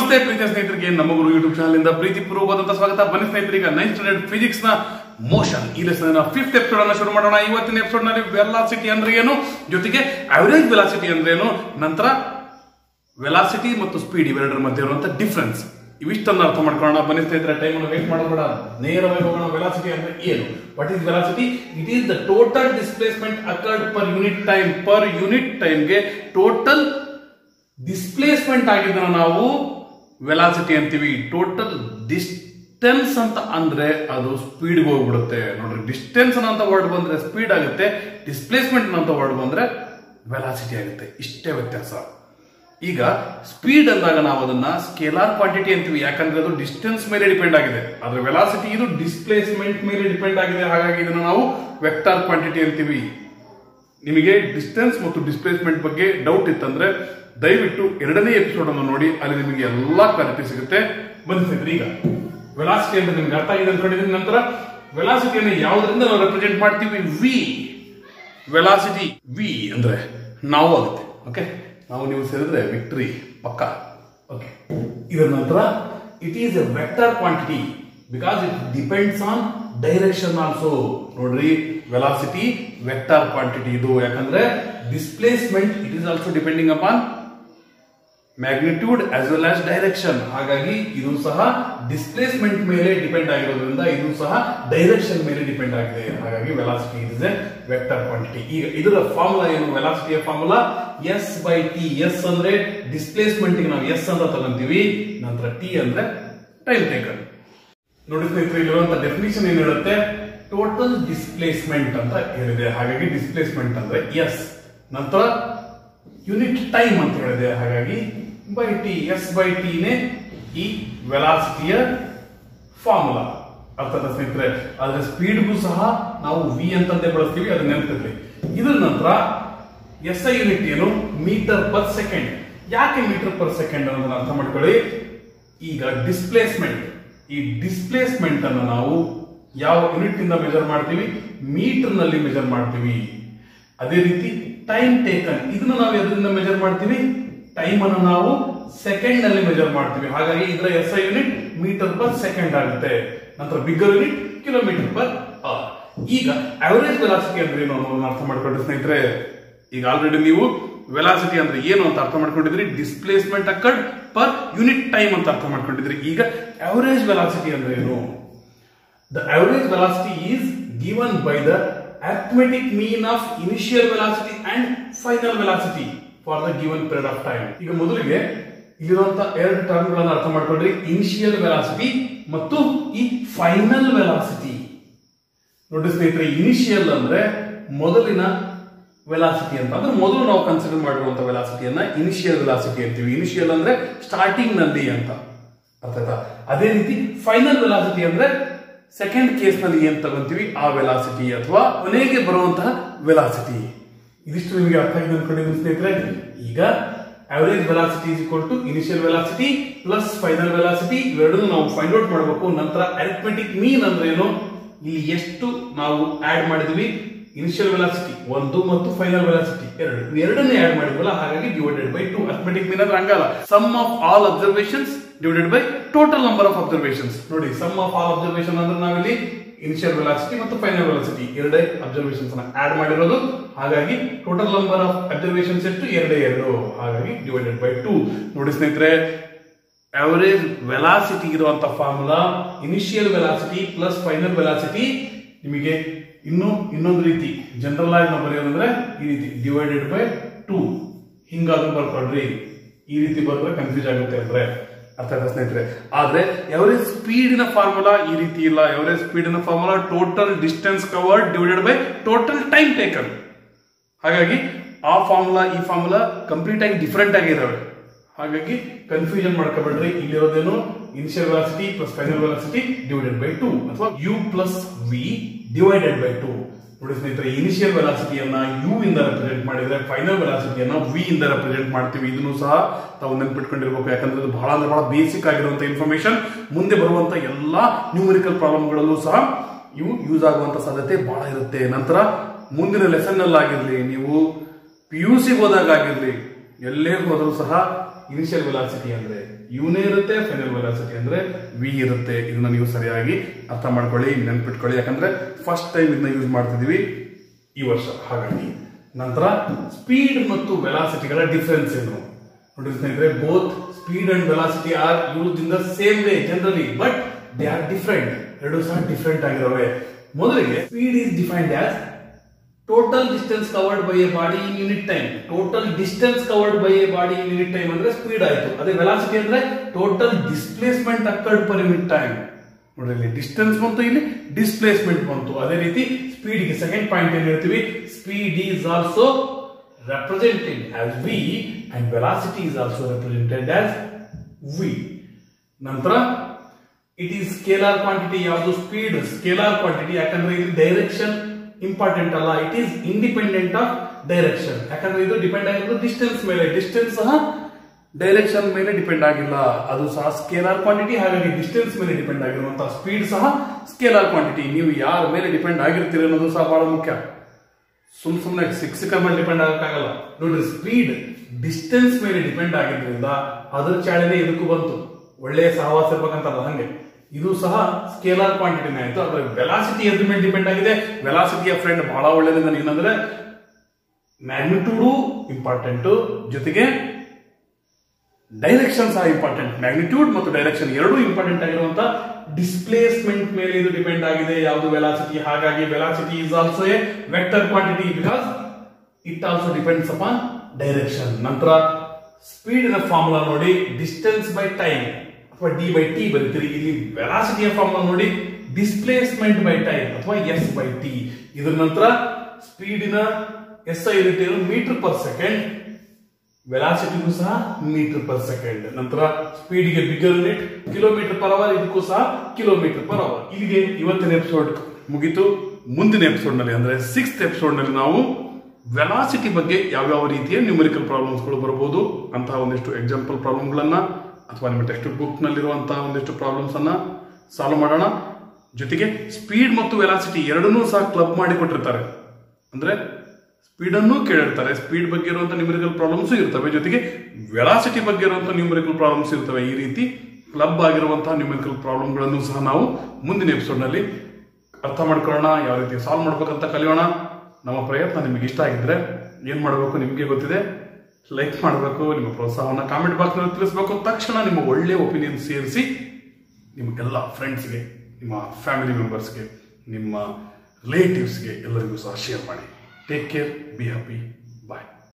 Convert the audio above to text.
ನಮಸ್ತೆ ಪ್ರೀತಿಯ ಸ್ನೇಹಿತರಿಗೆ ನಮ್ಮ ಗುರು ಯೂಟ್ಯೂಬ್ ಚಾನಲ್ ಇಂದ ಪ್ರೀತಿ ಪೂರ್ವಕವಾದಂತಹ ಸ್ವಾಗತ ಬನ್ನಿ ಸ್ನೇಹಿತರಿಗೆ ನೈನ್ ಸ್ಟ್ಯಾಂಡರ್ಡ್ ಫಿಸಿಕ್ಸ್ ನ ಮೋಷನ್ ಈ ಲೆಸನ್ ಫಿಫ್ತ್ ಎಪಿಸೋಡ್ ಅನ್ನ ಶುರು ಮಾಡೋಣ ಇವತ್ತಿನ ಎಪಿಸೋಡ್ ನಲ್ಲಿ ವೆಲಾಸಿಟಿ ಅಂದ್ರೆ ಏನು ಜೊತೆಗೆ ಅವರೇಜ್ ವೆಲಾಸಿಟಿ ಅಂದ್ರೆ ಏನು ನಂತರ ವೆಲಾಸಿಟಿ ಮತ್ತು ಸ್ಪೀಡ್ ಇವೆರಡರ ಮಧ್ಯೆ ಇರುವಂತ ಡಿಫ್ರೆನ್ಸ್ ಇವಿಷ್ಟನ್ನ ಅರ್ಥ ಮಾಡ್ಕೊಳ್ಳೋಣ ಬನ್ನಿ ಸ್ನೇಹಿತರೆ ಟೈಮ್ ಅನ್ನು ವೇಟ್ ಮಾಡಬೇಡ ನೇರವಾಗಿ ಹೋಗೋಣ ವೆಲಾಸಿಟಿ ಅಂದ್ರೆ ಏನು what is velocity it is the total displacement occurred per unit time per unit ಟೈಮ್ಗೆ ಟೋಟಲ್ ಡಿಸ್ಪ್ಲೇಸ್ಮೆಂಟ್ ಆಗಿದ್ದನ್ನ ನಾವು ವೆಲಾಸಿಟಿ ಅಂತೀವಿ ಟೋಟಲ್ ಡಿಸ್ಟೆನ್ಸ್ ಅಂತ ಅಂದ್ರೆ ಅದು ಸ್ಪೀಡ್ ಹೋಗ್ಬಿಡುತ್ತೆ ನೋಡ್ರಿ ಡಿಸ್ಟೆನ್ಸ್ ಅಂತ ವರ್ಡ್ ಬಂದ್ರೆ ಸ್ಪೀಡ್ ಆಗುತ್ತೆ ಡಿಸ್ಪ್ಲೇಸ್ಮೆಂಟ್ ಅಂತ ವರ್ಡ್ ಬಂದ್ರೆ ವೆಲಾಸಿಟಿ ಆಗುತ್ತೆ ಇಷ್ಟೇ ವ್ಯತ್ಯಾಸ ಈಗ ಸ್ಪೀಡ್ ಅಂದಾಗ ನಾವು ಅದನ್ನ ಸ್ಕೇಲಾರ್ ಕ್ವಾಂಟಿಟಿ ಅಂತೀವಿ ಯಾಕಂದ್ರೆ ಅದು ಡಿಸ್ಟೆನ್ಸ್ ಮೇಲೆ ಡಿಪೆಂಡ್ ಆಗಿದೆ ಆದ್ರೆ ವೆಲಾಸಿಟಿ ಇದು ಡಿಸ್ಪ್ಲೇಸ್ಮೆಂಟ್ ಮೇಲೆ ಡಿಪೆಂಡ್ ಆಗಿದೆ ಹಾಗಾಗಿ ಇದನ್ನು ನಾವು ವೆಕ್ಟಾರ್ ಕ್ವಾಂಟಿಟಿ ಅಂತೀವಿ ನಿಮಗೆ ಡಿಸ್ಟೆನ್ಸ್ ಮತ್ತು ಡಿಸ್ಪ್ಲೇಸ್ಮೆಂಟ್ ಬಗ್ಗೆ ಡೌಟ್ ಇತ್ತಂದ್ರೆ ದಯವಿಟ್ಟು ಎರಡನೇ ಎಪಿಸೋಡ್ ಅನ್ನು ನೋಡಿ ಅಲ್ಲಿ ನಿಮಗೆ ಎಲ್ಲಾ ಕ್ಲಾರಿಟಿ ಸಿಗುತ್ತೆ ಬನ್ನಿ ಸ್ನೇಹಿತರೆ ಈಗ ವೆಲಾಸಿಟಿ ಅಂತ ನಿಮ್ಗೆ ಅರ್ಥ ಆಗಿದೆ ಅನ್ಕೊಂಡಿದ್ದೀನಿ ನಂತರ ವೆಲಾಸಿಟಿಯನ್ನು ಯಾವುದರಿಂದ ನಾವು ರೆಪ್ರೆಸೆಂಟ್ ಮಾಡ್ತೀವಿ ವಿ ವೆಲಾಸಿಟಿ ವಿ ಅಂದ್ರೆ ನಾವು ಆಗುತ್ತೆ ಓಕೆ ನಾವು ನೀವು ಸೇರಿದ್ರೆ ವಿಕ್ಟರಿ ಪಕ್ಕ ಓಕೆ ಇದರ ನಂತರ it is a vector quantity because it depends on direction also ನೋಡ್ರಿ ವೆಲಾಸಿಟಿ ವೆಕ್ಟರ್ ಕ್ವಾಂಟಿಟಿ ಇದು ಯಾಕಂದ್ರೆ displacement it is also depending upon magnitude as well as direction ಹಾಗಾಗಿ ಇದು ಸಹ ಡಿಸ್ಪ್ಲೇಸ್ಮೆಂಟ್ ಮೇಲೆ ಡಿಪೆಂಡ್ ಆಗಿರೋದ್ರಿಂದ ಇದು ಸಹ ಡೈರೆಕ್ಷನ್ ಮೇಲೆ ಡಿಪೆಂಡ್ ಆಗಿದೆ ಹಾಗಾಗಿ velocity is a vector quantity ಈಗ ಇದರ ಫಾರ್ಮುಲಾ ಏನು ವೆಲಾಸಿಟಿಯ formula S by T S ಅಂದ್ರೆ ಡಿಸ್ಪ್ಲೇಸ್ಮೆಂಟ್ ನಾವು ಎಸ್ ಅಂತ ತಗೊಂತೀವಿ ನಂತರ ಟಿ ಅಂದ್ರೆ ಟೈಮ್ ಟೇಕನ್ ನೋಡಿ ಸ್ನೇಹಿತರೆ ಇಲ್ಲಿರುವಂತ ಡೆಫಿನಿಷನ್ ಏನ್ ಹೇಳುತ್ತೆ ಟೋಟಲ್ ಡಿಸ್ಪ್ಲೇಸ್ಮೆಂಟ್ ಅಂತ ಹೇಳಿದೆ ಹಾಗಾಗಿ ಡಿಸ್ಪ್ಲೇಸ್ಮೆಂಟ್ ಅಂದ್ರೆ ಎಸ್ ನಂತರ ಯೂನಿಟ್ ಟೈಮ್ ಅಂತ ಹೇಳಿದೆ ಹಾಗಾಗಿ ಬೈ ಟಿ ಎಸ್ ಬೈ ಟಿನೇ ಈ ವೆಲಾಸಿಟಿಯ ಫಾರ್ಮುಲಾ ಅರ್ಥದ ಸ್ನೇಹಿತರೆ ಆದ್ರೆ ಸ್ಪೀಡ್ಗೂ ಸಹ ನಾವು ವಿ ಅಂತಂದೇ ಬಳಸ್ತೀವಿ ಅದನ್ನ ನೆನಪಿರ್ಲಿ ಇದರ ನಂತರ ಎಸ್ ಐ ಯೂನಿಟ್ ಏನು ಮೀಟರ್ ಪರ್ ಸೆಕೆಂಡ್ ಯಾಕೆ ಮೀಟರ್ ಪರ್ ಸೆಕೆಂಡ್ ಅನ್ನೋದನ್ನ ಅರ್ಥ ಮಾಡ್ಕೊಳ್ಳಿ ಈಗ ಡಿಸ್ಪ್ಲೇಸ್ಮೆಂಟ್ ಈ ಡಿಸ್ಪ್ಲೇಸ್ಮೆಂಟ್ ಅನ್ನು ನಾವು ಯಾವ ಯೂನಿಟ್ ಇಂದ ಮೆಜರ್ ಮಾಡ್ತೀವಿ ಮೀಟರ್ ನಲ್ಲಿ ಮೆಜರ್ ಮಾಡ್ತೀವಿ ಅದೇ ರೀತಿ ಟೈಮ್ ಟೇಕನ್ ಇದನ್ನ ನಾವು ಎದರಿಂದ ಮೆಜರ್ ಮಾಡ್ತೀವಿ ಟೈಮ್ ಅನ್ನು ನಾವು ಸೆಕೆಂಡ್ ನಲ್ಲಿ ಮೆಜರ್ ಮಾಡ್ತೀವಿ ಹಾಗಾಗಿ ಇದರ S I unit metre per second ಆಗುತ್ತೆ ನಂತರ bigger unit kilometre per hour ಈಗ ಅವರೇಜ್ ವೆಲಾಸಿಟಿ ಅಂದ್ರೆ ಏನು ಅನ್ನೋದನ್ನ ಅರ್ಥ ಮಾಡ್ಕೊಂಡ್ರೆ ಸ್ನೇಹಿತರೆ ಈಗ ಆಲ್ರೆಡಿ ನೀವು ವೆಲಾಸಿಟಿ ಅಂದ್ರೆ ಏನು ಅಂತ ಅರ್ಥ ಮಾಡ್ಕೊಂಡಿದ್ರಿ displacement occurred per unit time ಅಂತ ಅರ್ಥ ಮಾಡ್ಕೊಂಡಿದ್ರಿ ಈಗ ಅವರೇಜ್ ವೆಲಾಸಿಟಿ ಅಂದ್ರೆ ಏನು The average velocity is given by the arithmetic mean of initial velocity and final velocity for the given period of time. ಈಗ ಮೊದಲಿಗೆ ಇಲ್ಲಿರುವಂತ ಎರಡು ಟರ್ಮ್ಗಳನ್ನು ಅರ್ಥ ಮಾಡ್ಕೊಂಡ್ರಿ ಇನಿಷಿಯಲ್ ವೆಲಾಸಿಟಿ ಮತ್ತು ಈ ಫೈನಲ್ ವೆಲಾಸಿಟಿ ನೋಡಿ ಸ್ನೇಹಿತರೆ ಇನಿಷಿಯಲ್ ಅಂದ್ರೆ ಮೊದಲಿನ ವೆಲಾಸಿಟಿ ಅಂತ ಅಂದ್ರೆ ಮೊದಲು ನಾವು ಕನ್ಸಿಡರ್ ಮಾಡಿರುವಂತ ವೆಲಾಸಿಟಿಯನ್ನ ಇನಿಷಿಯಲ್ ವೆಲಾಸಿಟಿ ಅಂತೀವಿ ಇನಿಷಿಯಲ್ ಅಂದ್ರೆ ಸ್ಟಾರ್ಟಿಂಗ್ ನಲ್ಲಿ ಅಂತ ಅರ್ಥ ಆಯ್ತಾ ಅದೇ ರೀತಿ ಫೈನಲ್ ವೆಲಾಸಿಟಿ ಅಂದ್ರೆ ಸೆಕೆಂಡ್ ಕೇಸ್ ನಲ್ಲಿ ಏನ್ ತಗೊಂತೀವಿ ಆ ವೆಲಾಸಿಟಿ ಅಥವಾ ಕೊನೆಗೆ ಬರುವಂತಹ ವೆಲಾಸಿಟಿ ಇದಿಷ್ಟು ನಿಮಗೆ ಅರ್ಥ ಆಗಿದೆ ಅನ್ಕೊಂಡಿದ್ದೀನಿ ಸ್ನೇಹಿತರೆ ಈಗ average velocity is equal to initial velocity plus final velocity ಇವೆರಡನ್ನು ನಾವು ಫೈಂಡ್ ಔಟ್ ಮಾಡಬೇಕು ನಂತರ ಅರಿಥಮೆಟಿಕ್ ಮೀನ್ ಅಂದ್ರೆ ಏನು ಇಲ್ಲಿ ಎಷ್ಟು ನಾವು ಆಡ್ ಮಾಡಿದ್ವಿ ಇನಿಷಿಯಲ್ ವೆಲಾಸಿಟಿ ಒಂದು ಮತ್ತು ಫೈನಲ್ ವೆಲಾಸಿಟಿ ಎರಡು ಎರಡನ್ನೇ ಆಡ್ ಮಾಡಿದ್ವಲ್ಲ ಹಾಗಾಗಿ divided by two arithmetic mean ಅಂದ್ರೆ ಹಂಗಲ್ಲ sum of all observations divided by total number of observations ನೋಡಿ ಸಮ್ ಆಫ್ ಆಲ್ ಅಬ್ಸರ್ವೇಷನ್ ಅಂದ್ರೆ ನಾವಿಲ್ಲಿ ಇನಿಷಿಯಲ್ ವೆಲಾಸಿಟಿ ಮತ್ತು ಫೈನಲ್ ವೆಲಾಸಿಟಿ ಎರಡೇ ಅಬ್ಸರ್ವೇಷನ್ಸ್ ಆಡ್ ಮಾಡಿರೋದು ಹಾಗಾಗಿ ಟೋಟಲ್ ನಂಬರ್ ಆಫ್ ಅಬ್ಸರ್ವೇಷನ್ಸ್ ಎಷ್ಟು ಎರಡೇ ಎರಡು ಹಾಗಾಗಿ ಡಿವೈಡೆಡ್ ಬೈ ಟು ನೋಡಿ ಸ್ನೇಹಿತರೆ ಅವರೇಜ್ ವೆಲಾಸಿಟಿ ಇರುವಂತ formula initial velocity plus final velocity ನಿಮಗೆ ಇನ್ನು ಇನ್ನೊಂದು ರೀತಿ ಜನರಲ್ ಆಗಿ ನಾವು ಬರೆಯೋದಂದ್ರೆ ಈ ರೀತಿ ಡಿವೈಡೆಡ್ ಬೈ ಟೂ ಹಿಂಗಾದ್ರೂ ಬರ್ಕೊಡ್ರಿ ಈ ರೀತಿ ಬರೆದ್ರೆ ಕನ್ಫ್ಯೂಸ್ ಆಗುತ್ತೆ ಅಂದ್ರೆ ಅರ್ಥ ಆಯ್ತಾ ಸ್ನೇಹಿತರೆ ಆದ್ರೆ ಎವರೇಜ್ ಸ್ಪೀಡಿನ ಫಾರ್ಮುಲಾ ಈ ರೀತಿ ಇಲ್ಲ ಎವರೇಜ್ ಸ್ಪೀಡಿನ formula total distance covered divided by total time taken ಹಾಗಾಗಿ ಆ ಫಾರ್ಮುಲಾ ಈ ಫಾರ್ಮುಲಾ ಕಂಪ್ಲೀಟ್ ಆಗಿ ಡಿಫ್ರೆಂಟ್ ಆಗಿದಾವೆ ಹಾಗಾಗಿ ಕನ್ಫ್ಯೂಷನ್ ಮಾಡ್ಕೋಬೇಡ್ರಿ ಇಲ್ಲಿರೋದೇನು initial velocity plus final velocity divided by two ಅಥವಾ U plus V divided by two ನೋಡಿ ಸ್ನೇಹಿತರೆ ಇನಿಷಿಯಲ್ ವೆಲಾಸಿಟಿಯನ್ನ ಯು ಇಂದ ರೆಪ್ರೆಸೆಂಟ್ ಮಾಡಿದ್ರೆ ಫೈನಲ್ ವೆಲಾಸಿಟಿಯನ್ನ ವಿ ಇಂದ ರೆಪ್ರೆಸೆಂಟ್ ಮಾಡ್ತೀವಿ ಇದನ್ನು ಸಹ ತಾವು ನೆನ್ಪಿಟ್ಕೊಂಡಿರ್ಬೇಕು ಯಾಕಂದ್ರೆ ಇದು ಬಹಳ ಅಂದ್ರೆ ಬಹಳ ಬೇಸಿಕ್ ಆಗಿರುವಂತ ಇನ್ಫಾರ್ಮೇಶನ್ ಮುಂದೆ ಬರುವಂತ ಎಲ್ಲಾ ನ್ಯೂಮರಿಕಲ್ ಪ್ರಾಬ್ಲಮ್ಗಳಲ್ಲೂ ಸಹ ಇವು ಯೂಸ್ ಆಗುವಂತ ಸಾಧ್ಯತೆ ಬಹಳ ಇರುತ್ತೆ ನಂತರ ಮುಂದಿನ ಲೆಸನ್ ಅಲ್ಲಿ ಆಗಿರ್ಲಿ ನೀವು ಪಿ ಯು ಸಿ ಹೋದಾಗ ಆಗಿರ್ಲಿ ಎಲ್ಲೇ ಹೋದರೂ ಸಹ ಇನಿಷಿಯಲ್ ವೆಲಾಸಿಟಿ ಅಂದ್ರೆ ಯುನೇ ಇರುತ್ತೆ ಫೈನಲ್ ವೆಲಾಸಿಟಿ ಅಂದ್ರೆ ವಿ ಇರುತ್ತೆ ಇದನ್ನ ನೀವು ಸರಿಯಾಗಿ ಅರ್ಥ ಮಾಡ್ಕೊಳ್ಳಿ ನೆನ್ಪಿಟ್ಕೊಳ್ಳಿ ಯಾಕಂದ್ರೆ ಫಸ್ಟ್ ಟೈಮ್ ಇದನ್ನ ಯೂಸ್ ಮಾಡ್ತಿದೀವಿ ಈ ವರ್ಷ ಹಾಗಾಗಿ ನಂತರ ಸ್ಪೀಡ್ ಮತ್ತು ವೆಲಾಸಿಟಿಗಳ ಡಿಫರೆನ್ಸ್ ಏನು ನೋಡಿ ಸ್ನೇಹಿತರೆ both speed and velocity are use in the same way generally but they are different ಎರಡು ಸಹ ಡಿಫರೆಂಟ್ ಆಗಿರೋವೆ ಮೊದಲಿಗೆ speed is defined as total distance covered by a body in unit time total distance covered by a body in unit time ಅಂದ್ರೆ speed ಆಯ್ತು ಅದೇ velocity ಅಂದ್ರೆ total displacement occurred per unit time ನೋಡಿ ಇಲ್ಲಿ distance ಬಂತು ಇಲ್ಲಿ displacement ಬಂತು ಅದೇ ರೀತಿ ಸ್ಪೀಡ್ ಗೆ ಸೆಕೆಂಡ್ ಪಾಯಿಂಟ್ ಏನ್ ಹೇಳ್ತೀವಿ speed is also represented as V and velocity is also represented as V ನಂತರ ಇಟ್ ಈಸ್ ಸ್ಕೇಲಾರ್ ಕ್ವಾಂಟಿಟಿ ಯಾವುದು ಸ್ಪೀಡ್ ಸ್ಕೇಲಾರ್ ಕ್ವಾಂಟಿಟಿ ಯಾಕಂದ್ರೆ ಇದು ಡೈರೆಕ್ಷನ್ ಇಂಪಾರ್ಟೆಂಟ್ ಅಲ್ಲ it is independent of direction ಯಾಕಂದ್ರೆ ಇದು ಡಿಪೆಂಡ್ ಆಗಿರೋದು ಡಿಸ್ಟೆನ್ಸ್ ಮೇಲೆ ಡಿಸ್ಟೆನ್ಸ್ ಸಹ ಡೈರೆಕ್ಷನ್ ಮೇಲೆ ಡಿಪೆಂಡ್ ಆಗಿಲ್ಲ ಅದು ಸಹ ಸ್ಕೇಲಾರ್ ಕ್ವಾಂಟಿಟಿ ಹಾಗಾಗಿ ಡಿಸ್ಟೆನ್ಸ್ ಮೇಲೆ ಡಿಪೆಂಡ್ ಆಗಿರುವಂತಹ ಸ್ಪೀಡ್ ಸಹ ಸ್ಕೇಲಾರ್ ಕ್ವಾಂಟಿಟಿ ನೀವು ಯಾರ ಮೇಲೆ ಡಿಪೆಂಡ್ ಆಗಿರ್ತೀರಿ ಅನ್ನೋದು ಸಹ ಬಹಳ ಮುಖ್ಯ ಸುಮ್ ಸುಮ್ಮನೆ ಶಿಕ್ಷಕ ಮೇಲೆ ಡಿಪೆಂಡ್ ಆಗಕ್ಕಾಗಲ್ಲ ನೋಡ್ರಿ ಸ್ಪೀಡ್ ಡಿಸ್ಟೆನ್ಸ್ ಮೇಲೆ ಡಿಪೆಂಡ್ ಆಗಿದ್ರಿಂದ ಅದರ ಚಾಳನೆ ಇದಕ್ಕೂ ಬಂತು ಒಳ್ಳೆಯ ಸಹವಾಸ ಇರ್ಬೇಕಂತಲ್ಲ ಹಂಗೆ ಇದು ಸಹ ಸ್ಕೇಲಾರ್ ಕ್ವಾಂಟಿಟಿನೇ ಆಯ್ತು ಆದ್ರೆ ವೆಲಾಸಿಟಿ ಎದ್ರ ಮೇಲೆ ಡಿಪೆಂಡ್ ಆಗಿದೆ ವೆಲಾಸಿಟಿಯ ಫ್ರೆಂಡ್ ಬಹಳ ಒಳ್ಳೆಯದು ನನಗೆ ಏನಂದ್ರೆ ಮ್ಯಾಗ್ನಿಟ್ಯೂಡು ಇಂಪಾರ್ಟೆಂಟ್ ಜೊತೆಗೆ ಡೈರೆಕ್ಷನ್ ಸಹ ಇಂಪಾರ್ಟೆಂಟ್ ಮ್ಯಾಗ್ನಿಟ್ಯೂಡ್ ಮತ್ತು ಡೈರೆಕ್ಷನ್ ಎರಡೂ ಇಂಪಾರ್ಟೆಂಟ್ ಆಗಿರುವಂತ ಡಿಸ್ಪ್ಲೇಸ್ಮೆಂಟ್ ಮೇಲೆ ಇದು ಡಿಪೆಂಡ್ ಆಗಿದೆ ಯಾವುದು ವೆಲಾಸಿಟಿ ಹಾಗಾಗಿ velocity is also a vector quantity because it also depends upon direction ನಂತರ ಸ್ಪೀಡಿನ ಫಾರ್ಮುಲಾ ನೋಡಿ ಡಿಸ್ಟೆನ್ಸ್ ಬೈ ಟೈಮ್ ಅಥವಾ ಡಿ ಬೈ ಟಿ ಬರೀತೀರಿ ಇಲ್ಲಿ ವೆಲಾಸಿಟಿಯ ಫಾರ್ಮುಲಾ ನೋಡಿ ಡಿಸ್ಪ್ಲೇಸ್ಮೆಂಟ್ ಬೈ ಟೈಮ್ ಅಥವಾ ಎಸ್ ಬೈ ಟಿ ಇದರ ನಂತರ ಸ್ಪೀಡಿನ ಎಸ್ ಐ ಯೂನಿಟ್ ಏನು ಮೀಟರ್ ಪರ್ ಸೆಕೆಂಡ್ ವೆಲಾಸಿಟಿಗೂ ಸಹ ಮೀಟರ್ ಪರ್ ಸೆಕೆಂಡ್ ನಂತರ ಸ್ಪೀಡ್ಗೆ bigger unit kilometre per hour ಇದಕ್ಕೂ ಸಹ ಕಿಲೋಮೀಟರ್ ಪರ್ ಅವರ್ ಇಲ್ಲಿಗೆ ಇವತ್ತಿನ ಎಪಿಸೋಡ್ ಮುಗೀತು ಮುಂದಿನ ಎಪಿಸೋಡ್ ನಲ್ಲಿ ಅಂದ್ರೆ ಸಿಕ್ಸ್ತ್ ಎಪಿಸೋಡ್ ನಲ್ಲಿ ನಾವು ವೆಲಾಸಿಟಿ ಬಗ್ಗೆ ಯಾವ್ಯಾವ ರೀತಿಯ ನ್ಯೂಮರಿಕಲ್ ಪ್ರಾಬ್ಲಮ್ಸ್ಗಳು ಬರಬಹುದು ಅಂತಹ ಒಂದಿಷ್ಟು ಎಕ್ಸಾಂಪಲ್ ಪ್ರಾಬ್ಲಮ್ಗಳನ್ನ ಅಥವಾ ನಿಮ್ಮ ಟೆಕ್ಸ್ಟ್ ಬುಕ್ ನಲ್ಲಿರುವಂತಹ ಒಂದಿಷ್ಟು ಪ್ರಾಬ್ಲಮ್ಸ್ ಅನ್ನ ಸಾಲ್ವ್ ಮಾಡೋಣ ಜೊತೆಗೆ ಸ್ಪೀಡ್ ಮತ್ತು ವೆಲಾಸಿಟಿ ಎರಡನ್ನೂ ಸಹ ಕ್ಲಬ್ ಮಾಡಿ ಕೊಟ್ಟಿರ್ತಾರೆ ಅಂದ್ರೆ ಸ್ಪೀಡ್ ಅನ್ನು ಕೇಳಿರ್ತಾರೆ ಸ್ಪೀಡ್ ಬಗ್ಗೆ ಇರುವಂತಹ ನ್ಯೂಮರಿಕಲ್ ಪ್ರಾಬ್ಲಮ್ಸ್ ಇರ್ತವೆ ಜೊತೆಗೆ ವೆಲಾಸಿಟಿ ಬಗ್ಗೆ ಇರುವಂತಹ ನ್ಯೂಮರಿಕಲ್ ಪ್ರಾಬ್ಲಮ್ಸ್ ಇರ್ತವೆ ಈ ರೀತಿ ಕ್ಲಬ್ ಆಗಿರುವಂತಹ ನ್ಯೂಮರಿಕಲ್ ಪ್ರಾಬ್ಲಮ್ಗಳನ್ನು ಸಹ ನಾವು ಮುಂದಿನ ಎಪಿಸೋಡ್ ನಲ್ಲಿ ಅರ್ಥ ಮಾಡ್ಕೊಳ್ಳೋಣ ಯಾವ ರೀತಿ ಸಾಲ್ವ್ ಮಾಡ್ಬೇಕಂತ ಕಲಿಯೋಣ ನಮ್ಮ ಪ್ರಯತ್ನ ನಿಮಗೆ ಇಷ್ಟ ಆಗಿದ್ರೆ ಏನ್ ಮಾಡಬೇಕು ನಿಮಗೆ ಗೊತ್ತಿದೆ ಲೈಕ್ ಮಾಡಬೇಕು ನಿಮ್ಮ ಪ್ರೋತ್ಸಾಹವನ್ನು ಕಾಮೆಂಟ್ ಬಾಕ್ಸ್ ನಲ್ಲಿ ತಿಳಿಸಬೇಕು ತಕ್ಷಣ ನಿಮ್ಮ ಒಳ್ಳೆ ಒಪಿನಿಯನ್ ಸೇರಿಸಿ ನಿಮಗೆಲ್ಲ ಫ್ರೆಂಡ್ಸ್ಗೆ ನಿಮ್ಮ ಫ್ಯಾಮಿಲಿ ಮೆಂಬರ್ಸ್ಗೆ ನಿಮ್ಮ ರಿಲೇಟಿವ್ಸ್ಗೆ ಎಲ್ಲರಿಗೂ ಸಹ ಶೇರ್ ಮಾಡಿ ಟೇಕ್ ಕೇರ್ ಬಿ ಹ್ಯಾಪಿ